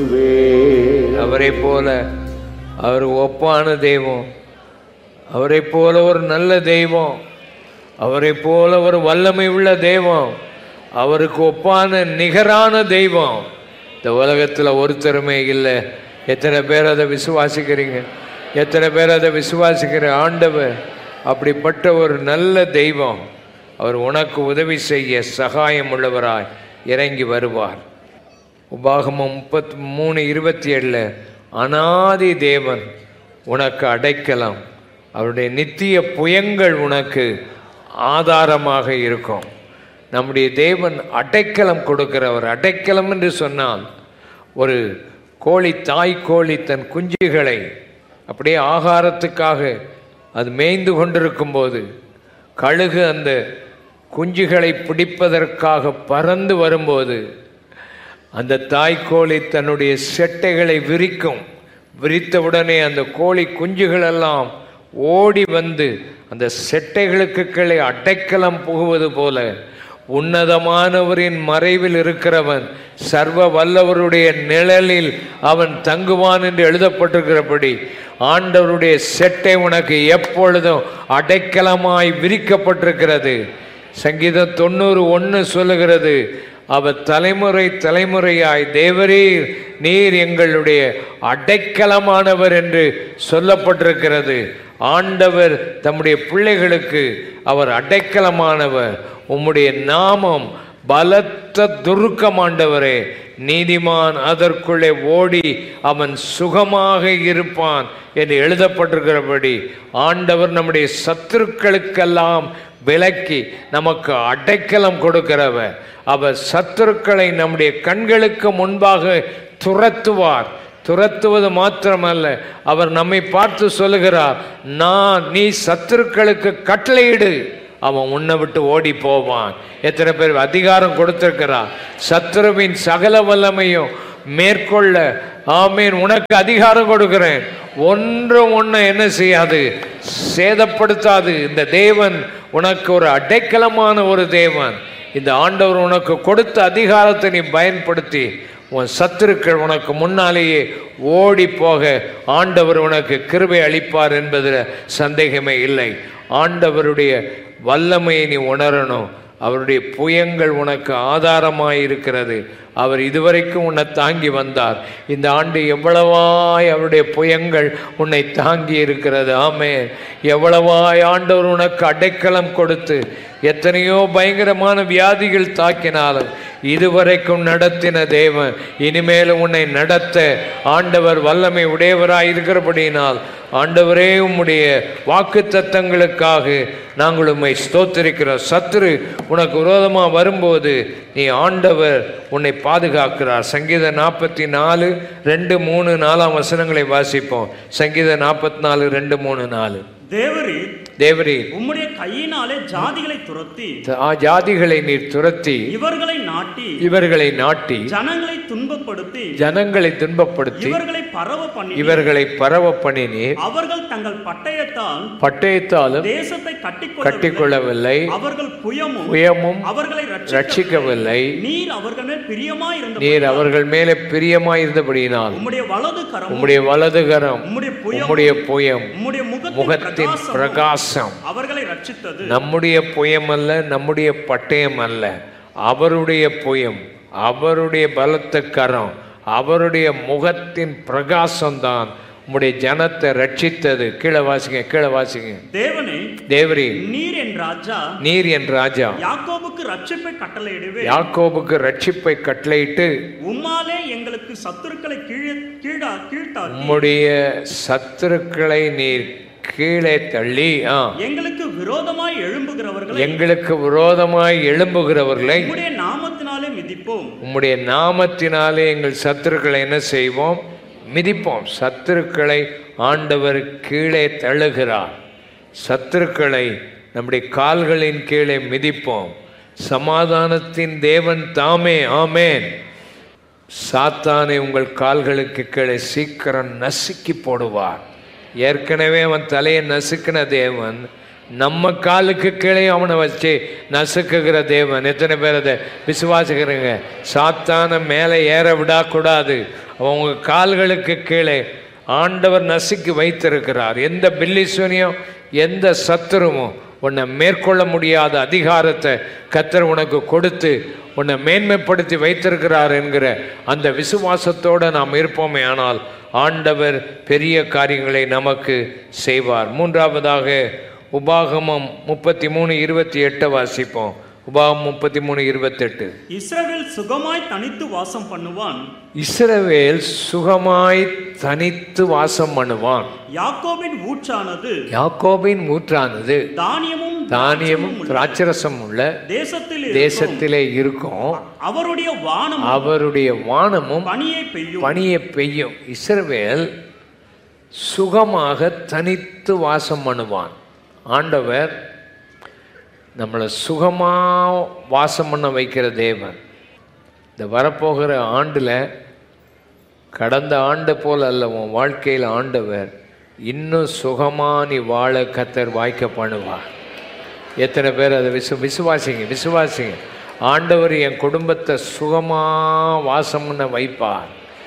அவரை போல அவர் ஒப்பான தெய்வம் அவரை போல ஒரு நல்ல தெய்வம் அவரை போல ஒரு வல்லமை உள்ள தெய்வம் அவருக்கு ஒப்பான நிகரான தெய்வம் இந்த உலகத்தில் ஒருத்தருமே இல்லை எத்தனை பேர் அதை விசுவாசிக்கிறீங்க எத்தனை பேர் அதை விசுவாசிக்கிற ஆண்டவர் அப்படிப்பட்ட ஒரு நல்ல தெய்வம் அவர் உனக்கு உதவி செய்ய சகாயம் உள்ளவராய் இறங்கி வருவார் உபாகமம் முப்பத்தி மூணு இருபத்தி ஏழில் அனாதி தேவன் உனக்கு அடைக்கலாம் அவருடைய நித்திய புயங்கள் உனக்கு ஆதாரமாக இருக்கும் நம்முடைய தேவன் அடைக்கலம் கொடுக்கிறவர் அடைக்கலம் என்று சொன்னால் ஒரு கோழி தாய் கோழி தன் குஞ்சுகளை அப்படியே ஆகாரத்துக்காக அது மேய்ந்து கொண்டிருக்கும் போது கழுகு அந்த குஞ்சுகளை பிடிப்பதற்காக பறந்து வரும்போது அந்த தாய்க்கோழி தன்னுடைய செட்டைகளை விரிக்கும் விரித்தவுடனே அந்த கோழி குஞ்சுகளெல்லாம் ஓடி வந்து அந்த செட்டைகளுக்கு கீழே அடைக்கலம் புகுவது போல உன்னதமானவரின் மறைவில் இருக்கிறவன் சர்வ வல்லவருடைய நிழலில் அவன் தங்குவான் என்று எழுதப்பட்டிருக்கிறபடி ஆண்டவருடைய செட்டை உனக்கு எப்பொழுதும் அடைக்கலமாய் விரிக்கப்பட்டிருக்கிறது சங்கீதம் தொண்ணூறு ஒன்று சொல்லுகிறது அவர் தலைமுறை தலைமுறையாய் தேவரீர் நீர் எங்களுடைய அடைக்கலமானவர் என்று சொல்லப்பட்டிருக்கிறது ஆண்டவர் தம்முடைய பிள்ளைகளுக்கு அவர் அடைக்கலமானவர் உம்முடைய நாமம் பலத்த துருக்கமாண்டவரே நீதிமான் அதற்குள்ளே ஓடி அவன் சுகமாக இருப்பான் என்று எழுதப்பட்டிருக்கிறபடி ஆண்டவர் நம்முடைய சத்துருக்களுக்கெல்லாம் விலக்கி நமக்கு அடைக்கலம் கொடுக்கிறவர் அவர் சத்துருக்களை நம்முடைய கண்களுக்கு முன்பாக துரத்துவார் துரத்துவது மாத்திரமல்ல அவர் நம்மை பார்த்து சொல்லுகிறார் நான் நீ சத்துருக்களுக்கு கட்டளையிடு அவன் உன்னை விட்டு ஓடி போவான் எத்தனை பேர் அதிகாரம் கொடுத்திருக்கிறார் சத்துருவின் சகல வல்லமையும் மேற்கொள்ள ஆமீன் உனக்கு அதிகாரம் கொடுக்கிறேன் ஒன்றும் ஒன்று என்ன செய்யாது சேதப்படுத்தாது இந்த தேவன் உனக்கு ஒரு அடைக்கலமான ஒரு தேவன் இந்த ஆண்டவர் உனக்கு கொடுத்த அதிகாரத்தை நீ பயன்படுத்தி உன் சத்துருக்கள் உனக்கு முன்னாலேயே ஓடி போக ஆண்டவர் உனக்கு கிருபை அளிப்பார் என்பதில் சந்தேகமே இல்லை ஆண்டவருடைய வல்லமையை நீ உணரணும் அவருடைய புயங்கள் உனக்கு ஆதாரமாய் இருக்கிறது அவர் இதுவரைக்கும் உன்னை தாங்கி வந்தார் இந்த ஆண்டு எவ்வளவாய் அவருடைய புயங்கள் உன்னை தாங்கி இருக்கிறது ஆமே எவ்வளவாய் ஆண்டவர் உனக்கு அடைக்கலம் கொடுத்து எத்தனையோ பயங்கரமான வியாதிகள் தாக்கினாலும் இதுவரைக்கும் நடத்தின தேவன் இனிமேலும் உன்னை நடத்த ஆண்டவர் வல்லமை உடையவராய் இருக்கிறபடியினால் ஆண்டவரே உம்முடைய வாக்கு தத்தங்களுக்காக நாங்கள் உம்மை ஸ்தோத்திரிக்கிறோம் சத்துரு உனக்கு விரோதமாக வரும்போது நீ ஆண்டவர் உன்னை பாதுகாக்கிறார் சங்கீத நாற்பத்தி நாலு ரெண்டு மூணு நாலாம் வசனங்களை வாசிப்போம் சங்கீத நாற்பத்தி நாலு ரெண்டு மூணு நாலு தேவரீர் தேவரீர் உம்முடைய கையினாலே ஜாதிகளை துரத்தி ஆ ஜாதிகளை நீர் துரத்தி இவர்களை நாட்டி இவர்களை நாட்டி ஜனங்களை துன்பப்படுத்தி ஜனங்களை துன்பப்படுத்தி இவர்களை பரவ பண்ணி இவர்களை பரவ பண்ணினீர் அவர்கள் தங்கள் பட்டயத்தால் பட்டயத்தாலும் தேசத்தை கட்டிக்கொள்ள கட்டிக்கொள்ளவில்லை அவர்கள் புயமும் புயமும் அவர்களை ரட்சிக்க ரட்சிக்கவில்லை நீர் அவர்கள் மேல் பிரியமாய் இருந்த நீர் அவர்கள் மேலே பிரியமாயிருந்தபடியினால் உம்முடைய வலது கரம் உம்முடைய வலதுகரம் உம்முடைய புயம் உம்முடைய புயம் உம்முடைய முகத்தின் முகத்தின் பிரகாசமும் பிரகாசம் அவர்களை ரட்சித்தது நம்முடைய புயம் அல்ல நம்முடைய பட்டயம் அல்ல அவருடைய புயம் அவருடைய பலத்த கரம் அவருடைய முகத்தின் பிரகாசம்தான் உம்முடைய ஜனத்தை ரட்சித்தது கீழே வாசிங்க கீழே வாசிங்க தேவனே தேவரே நீர் என் ராஜா நீர் என் ராஜா யாக்கோபுக்கு ரட்சிப்பை கட்டளையிடுவே யாக்கோபுக்கு ரட்சிப்பை கட்டளையிட்டு உம்மாலே எங்களுக்கு சத்துருக்களை கீழே கீழா கீழ்த்தாக்கி உம்முடைய சத்துருக்களை நீர் கீழே தள்ளி ஆ எங்களுக்கு விரோதமாய் எழும்புகிறவர்களை எங்களுக்கு விரோதமாய் எழும்புகிறவர்களை உம்முடைய நாமத்தினாலே மிதிப்போம் உம்முடைய நாமத்தினாலே எங்கள் சத்துருக்களை என்ன செய்வோம் மிதிப்போம் சத்துருக்களை ஆண்டவர் கீழே தள்ளுகிறார் சத்துருக்களை நம்முடைய கால்களின் கீழே மிதிப்போம் சமாதானத்தின் தேவன் தாமே ஆமேன் சாத்தானை உங்கள் கால்களுக்கு கீழே சீக்கிரம் நசுக்கி போடுவார் ஏற்கனவே அவன் தலையை நசுக்கின தேவன் நம்ம காலுக்கு கீழே அவனை வச்சு நசுக்குகிற தேவன் எத்தனை பேர் அதை விசுவாசிக்கிறீங்க சாத்தான மேலே ஏற விடக்கூடாது அவங்க கால்களுக்கு கீழே ஆண்டவர் நசுக்கி வைத்திருக்கிறார் எந்த பில்லிசூனியம் எந்த சத்துருவும் உன்னை மேற்கொள்ள முடியாத அதிகாரத்தை கத்தர் உனக்கு கொடுத்து உன்னை மேன்மைப்படுத்தி வைத்திருக்கிறார் என்கிற அந்த விசுவாசத்தோடு நாம் இருப்போமே ஆனால் ஆண்டவர் பெரிய காரியங்களை நமக்கு செய்வார் மூன்றாவதாக உபாகமம் முப்பத்தி மூணு இருபத்தி எட்டை வாசிப்போம் உபாகமம் முப்பத்தி மூணு இருபத்தெட்டு இஸ்ரவேல் சுகமாய் தனித்து வாசம் பண்ணுவான் இஸ்ரவேல் சுகமாய் தனித்து வாசம் பண்ணுவான் யாக்கோபின் ஊற்றானது யாக்கோபின் ஊற்றானது தானியமும் தானியமும் திராட்சையும் உள்ள திராட்சரசம் உள்ள தேசத்தில் இருக்கும். தேசத்திலே இருக்கும் அவருடைய வானம் அவருடைய வானமும் பனியை பெய்யும் பனியை பெய்யும் இஸ்ரவேல் சுகமாக தனித்து வாசம் பண்ணுவான் ஆண்டவர் நம்மளை சுகமாக வாசம் பண்ண வைக்கிற தேவன் இந்த வரப்போகிற ஆண்டில் கடந்த ஆண்டை போல் அல்ல உன் வாழ்க்கையில் ஆண்டவர் இன்னும் சுகமாக நீ வாழ கத்தர் வாய்க்க பண்ணுவார் எத்தனை பேர் அதை விசு விசுவாசிங்க விசுவாசிங்க ஆண்டவர் என் குடும்பத்தை சுகமாக வாசம் பண்ண வைப்பார்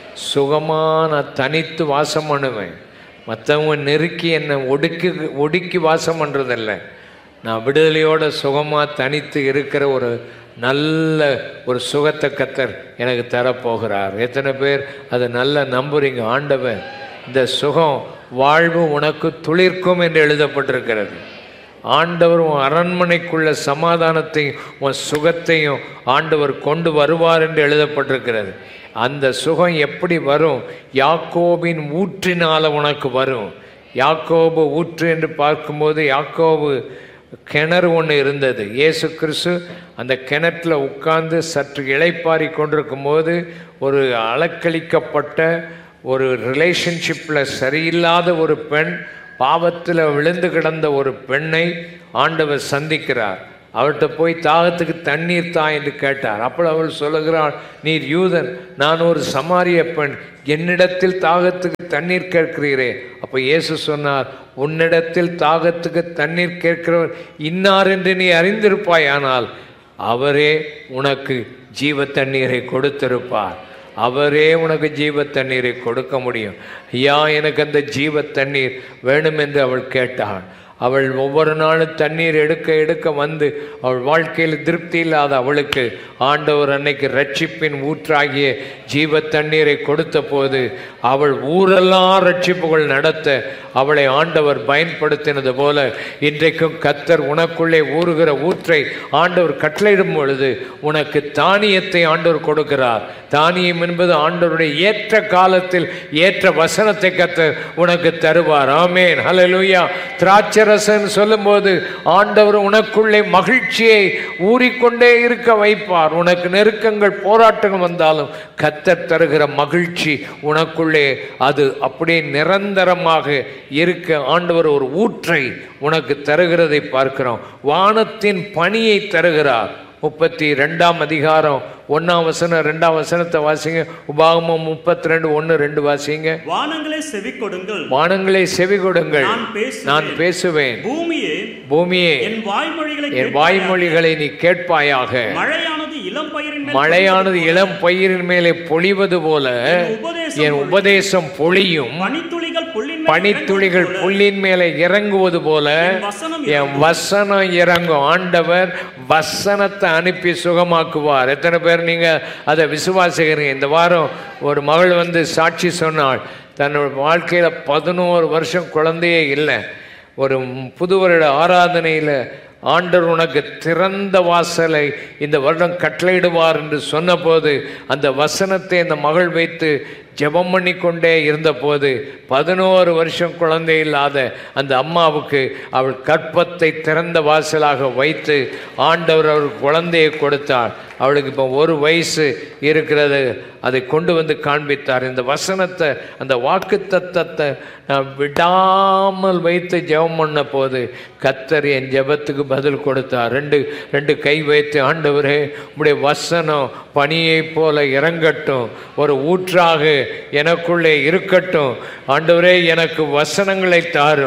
சுகமாக நான் தனித்து வாசம் பண்ணுவேன் மற்றவங்க நெருக்கி என்னை ஒடுக்கி ஒடுக்கி வாசம் பண்ணுறதில்ல நான் விடுதலையோட சுகமாக தனித்து இருக்கிற ஒரு நல்ல ஒரு சுகத்தை கத்தர் எனக்கு தரப்போகிறார் எத்தனை பேர் அதை நல்லா நம்புறீங்க ஆண்டவர் இந்த சுகம் வாழ்வு உனக்கு துளிர்க்கும் என்று எழுதப்பட்டிருக்கிறது ஆண்டவர் உன் அரண்மனைக்குள்ள சமாதானத்தையும் உன் சுகத்தையும் ஆண்டவர் கொண்டு வருவார் என்று எழுதப்பட்டிருக்கிறது அந்த சுகம் எப்படி வரும் யாக்கோபின் ஊற்றினால உனக்கு வரும் யாக்கோபு ஊற்று என்று பார்க்கும்போது யாக்கோபு கிணறு ஒன்று இருந்தது இயேசு கிறிஸ்து அந்த கிணற்றில் உட்கார்ந்து சற்று இளைப்பாரி கொண்டிருக்கும் போது ஒரு அலக்களிக்கப்பட்ட ஒரு ரிலேஷன்ஷிப்பில் சரியில்லாத ஒரு பெண் பாவத்தில் விழுந்து கிடந்த ஒரு பெண்ணை ஆண்டவர் சந்திக்கிறார் அவர்கிட்ட போய் தாகத்துக்கு தண்ணீர் தா என்று கேட்டார் அப்போ அவள் சொல்லுகிறாள் நீர் யூதன் நான் ஒரு சமாரிய பெண் என்னிடத்தில் தாகத்துக்கு தண்ணீர் கேட்கிறீரே அப்போ இயேசு சொன்னார் உன்னிடத்தில் தாகத்துக்கு தண்ணீர் கேட்கிறவர் இன்னார் என்று நீ அறிந்திருப்பாய் ஆனால் அவரே உனக்கு ஜீவ தண்ணீரை கொடுத்திருப்பார் அவரே உனக்கு ஜீவ தண்ணீரை கொடுக்க முடியும் ஐயா எனக்கு அந்த ஜீவ தண்ணீர் வேணும் என்று அவள் கேட்டாள் அவள் ஒவ்வொரு நாளும் தண்ணீர் எடுக்க எடுக்க வந்து அவள் வாழ்க்கையில் திருப்தி இல்லாத அவளுக்கு ஆண்டவர் அன்னைக்கு ரட்சிப்பின் ஊற்றாகிய ஜீவ தண்ணீரை கொடுத்த போது அவள் ஊரெல்லாம் ரட்சிப்புகள் நடத்த அவளை ஆண்டவர் பயன்படுத்தினது போல இன்றைக்கும் கத்தர் உனக்குள்ளே ஊறுகிற ஊற்றை ஆண்டவர் கட்டளையிடும் பொழுது உனக்கு தானியத்தை ஆண்டவர் கொடுக்கிறார் தானியம் என்பது ஆண்டவருடைய ஏற்ற காலத்தில் ஏற்ற வசனத்தை கத்தர் உனக்கு தருவார் ஆமேன் ஹalleluya திராட்சரசன் சொல்லும்போது ஆண்டவர் உனக்குள்ளே மகிழ்ச்சியை ஊறிக்கொண்டே இருக்க வைப்பார் உனக்கு நெருக்கங்கள் போராட்டங்கள் வந்தாலும் கத்தர் தருகிற மகிழ்ச்சி உனக்குள்ளே அது அப்படியே நிரந்தரமாக இருக்க ஆண்டவர் ஒரு ஊற்றை உனக்கு தருகிறதை பார்க்கிறோம் வானத்தின் பணியை தருகிறார் முப்பத்தி ரெண்டாம் அதிகாரம் ஒன்றாம் வசனம் ரெண்டாம் வசனத்தை வாசிங்க உபாகமம் முப்பத்தி ரெண்டு ஒன்று ரெண்டு வாசிங்க வானங்களே செவி கொடுங்கள் வானங்களை செவி கொடுங்கள் நான் பேசுவேன். நான் பேசுவேன் பூமியே பூமியே என் வாய்மொழிகளை என் கேட்பாயாக. வாய்மொழிகளை நீ கேட்பாயாக மழையானது இளம் பயிரின் மேல் மழையானது இளம் பயிரின் மேலே பொழிவது போல என் உபதேசம் என் உபதேசம் பொழியும் பனித்துளிகள் புல்லின் மேல் பனித்துளிகள் இறங்குவது போல புல்லின் மேலே இறங்குவது போல என் வசனம் என் வசனம் இறங்கும் ஆண்டவர் வசனத்தை அனுப்பி சுகமாக்குவார் எத்தனை பேர் நீங்க அதை விசுவாசிக்கிறீங்க இந்த வாரம் ஒரு மகள் வந்து சாட்சி சொன்னாள் தன்னோட வாழ்க்கையில பதினோரு வருஷம் குழந்தையே இல்லை ஒரு புது வருட ஆராதனையில் ஆண்டவர் உனக்கு திறந்த வாசலை இந்த வருடம் கட்டளையிடுவார் என்று சொன்னபோது அந்த வசனத்தை அந்த மகள் வைத்து ஜெபம் பண்ணி கொண்டே இருந்தபோது பதினோரு வருஷம் குழந்தை இல்லாத அந்த அம்மாவுக்கு அவள் கற்பத்தை திறந்த வாசலாக வைத்து ஆண்டவர் அவருக்கு குழந்தையை கொடுத்தார் அவளுக்கு இப்போ ஒரு வயசு இருக்கிறது அதை கொண்டு வந்து காண்பித்தார் இந்த வசனத்தை அந்த வாக்கு தத்தத்தை நான் விடாமல் வைத்து ஜெபம் பண்ண போது கத்தர் என் ஜெபத்துக்கு பதில் கொடுத்தார் ரெண்டு ரெண்டு கை வைத்து ஆண்டவரே உம்முடைய வசனம் பனியைப் போல இறங்கட்டும் ஒரு ஊற்றாக எனக்குள்ளே இருக்கட்டும் ஆண்டவரே எனக்கு வசனங்களை தாரும்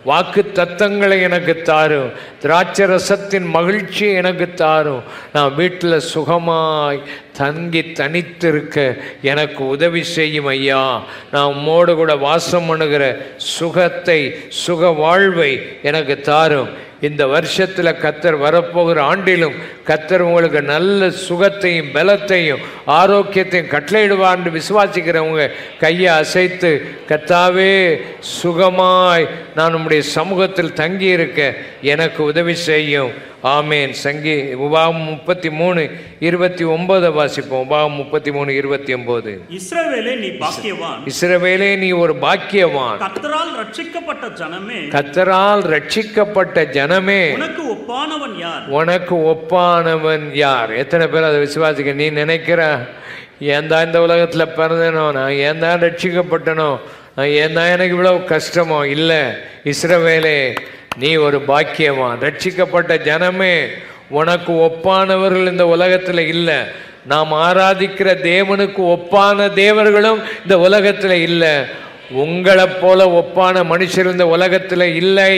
வாக்கு தத்தங்களை எனக்கு தாரும் திராட்சை ரசத்தின் மகிழ்ச்சி எனக்கு தாரும் நான் வீட்டில் சுகமாய் தங்கி தனித்திருக்க எனக்கு உதவி செய்யும் ஐயா நான் உம்மோடு கூட வாசம் பண்ணுகிற சுகத்தை சுக வாழ்வை எனக்கு தாரும் இந்த வருஷத்தில் கத்தர் வரப்போகிற ஆண்டிலும் கத்தர் உங்களுக்கு நல்ல சுகத்தையும் பலத்தையும் ஆரோக்கியத்தையும் கட்டளையிடுவார்னு விசுவாசிக்கிறவங்க கையை அசைத்து கத்தாவே சுகமாய் நான் உம்முடைய சமூகத்தில் தங்கி இருக்க எனக்கு உதவி செய்யும் ஆமேன் சங்கி உபாகம் முப்பத்தி மூணு இருபத்தி ஒன்பதை வாசிப்போம் உபாகம் முப்பத்தி மூணு இருபத்தி ஒன்பது இஸ்ரவேலே நீ பாக்கியவான் இஸ்ரவேலே நீ ஒரு பாக்கியவான் கர்த்தரால் ரட்சிக்கப்பட்ட ஜனமே கத்தரால் ரட்சிக்கப்பட்ட ஜனமே உனக்கு ஒப்பானவன் யார் உனக்கு ஒப்பானவன் யார் எத்தனை பேர் அதை விசுவாசிக்க நீ நினைக்கிற ஏன் தான் இந்த உலகத்தில் பிறந்தனோ நான் ஏன் தான் ரட்சிக்கப்பட்டனோ நான் ஏன் தான் எனக்கு இவ்வளவு கஷ்டமோ இல்லை இஸ்ரவேலே நீ ஒரு பாக்கியவான் ரட்சிக்கப்பட்ட ஜனமே உனக்கு ஒப்பானவர்கள் இந்த உலகத்தில் இல்லை நாம் ஆராதிக்கிற தேவனுக்கு ஒப்பான தேவர்களும் இந்த உலகத்தில் இல்லை உங்களைப் போல ஒப்பான மனுஷர் இந்த உலகத்தில் இல்லை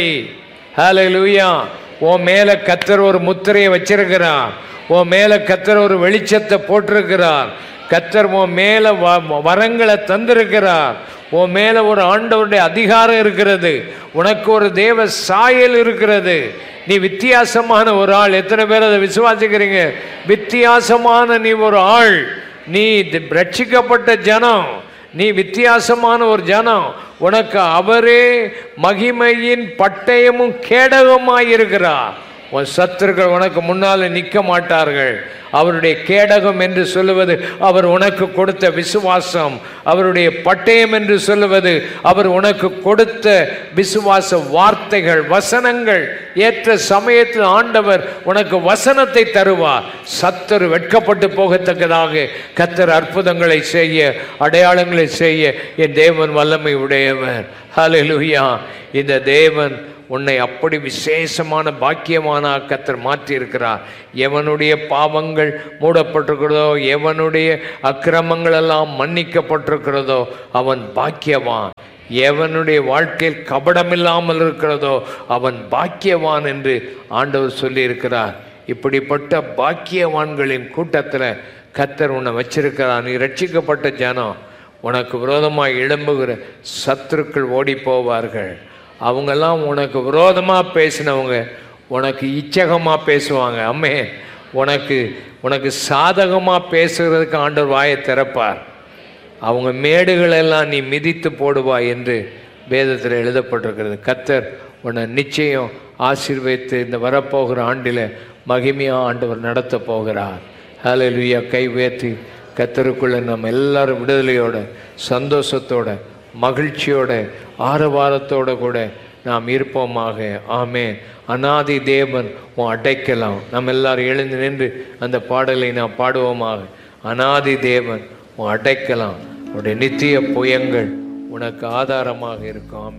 ஹalleluya உன் மேல கத்தர் ஒரு முத்திரையை வச்சிருக்கிறார் உன் மேல கத்தர் ஒரு வெளிச்சத்தை போட்டிருக்கிறார் கத்தர் உன் மேல வ- வரங்களை தந்திருக்கிறார் உன் மேல ஒரு ஆண்டவருடைய அதிகாரம் இருக்கிறது உனக்கு ஒரு தேவ சாயல் இருக்கிறது நீ வித்தியாசமான ஒரு ஆள் எத்தனை பேர் அதை விசுவாசிக்கிறீங்க வித்தியாசமான நீ ஒரு ஆள் நீ தி- ரட்சிக்கப்பட்ட ஜனம் நீ வித்தியாசமான ஒரு ஜனம் உனக்கு அவரே மகிமையின் பட்டயமும் கேடகமாய் இருக்கிறார் உன் சத்துருக்கள் உனக்கு முன்னால நிற்க மாட்டார்கள் அவருடைய கேடகம் என்று சொல்லுவது அவர் உனக்கு கொடுத்த விசுவாசம் அவருடைய பட்டயம் என்று சொல்லுவது அவர் உனக்கு கொடுத்த விசுவாச வார்த்தைகள் வசனங்கள் ஏற்ற சமயத்தில் ஆண்டவர் உனக்கு வசனத்தை தருவார் சத்தர் வெட்கப்பட்டு போகத்தக்கதாக கத்தர் அற்புதங்களை செய்ய அடையாளங்களை செய்ய என் தேவன் வல்லமை உடையவர் ஹalleluya இந்த தேவன் உன்னை அப்படி விசேஷமான பாக்கியமான கத்தர் மாற்றி இருக்கிறார் எவனுடைய பாவங்கள் மூடப்பட்டிருக்கிறதோ எவனுடைய அக்கிரமங்கள் எல்லாம் மன்னிக்கப்பட்டிருக்கிறதோ அவன் பாக்கியவான் எவனுடைய வாழ்க்கையில் கபடமில்லாமல் இருக்கிறதோ அவன் பாக்கியவான் என்று ஆண்டவர் சொல்லியிருக்கிறார் இப்படிப்பட்ட பாக்கியவான்களின் கூட்டத்தில் கத்தர் உன்னை வச்சிருக்கிறார் நீ ரட்சிக்கப்பட்ட ஜனம் உனக்கு விரோதமாக எழும்புகிற சத்துருக்கள் ஓடி போவார்கள் அவங்கெல்லாம் உனக்கு விரோதமாக பேசினவங்க உனக்கு இச்சகமாக பேசுவாங்க அம்மே உனக்கு உனக்கு சாதகமாக பேசுகிறதுக்கு ஆண்டவர் வாயை திறப்பார் அவங்க மேடுகளெல்லாம் நீ மிதித்து போடுவாய் என்று வேதத்தில் எழுதப்பட்டிருக்கிறது கத்தர் உன்னை நிச்சயம் ஆசீர்வதித்து இந்த வரப்போகிற ஆண்டில் மகிமையாக ஆண்டவர் நடத்த போகிறார் ஹalleluya கை உயர்த்தி கத்தருக்குள்ள நம்ம எல்லாரும் விடுதலையோட சந்தோஷத்தோட மகிழ்ச்சியோட ஆரவாரத்தோட கூட நாம் இருப்போமாக ஆமே அனாதி தேவன் உன் அடைக்கலாம் நம்ம எல்லாரும் எழுந்து நின்று அந்த பாடலை நாம் பாடுவோமாக அனாதி தேவன் உன் அடைக்கலாம் உடைய நித்திய புயங்கள் உனக்கு ஆதாரமாக இருக்கும் ஆமென்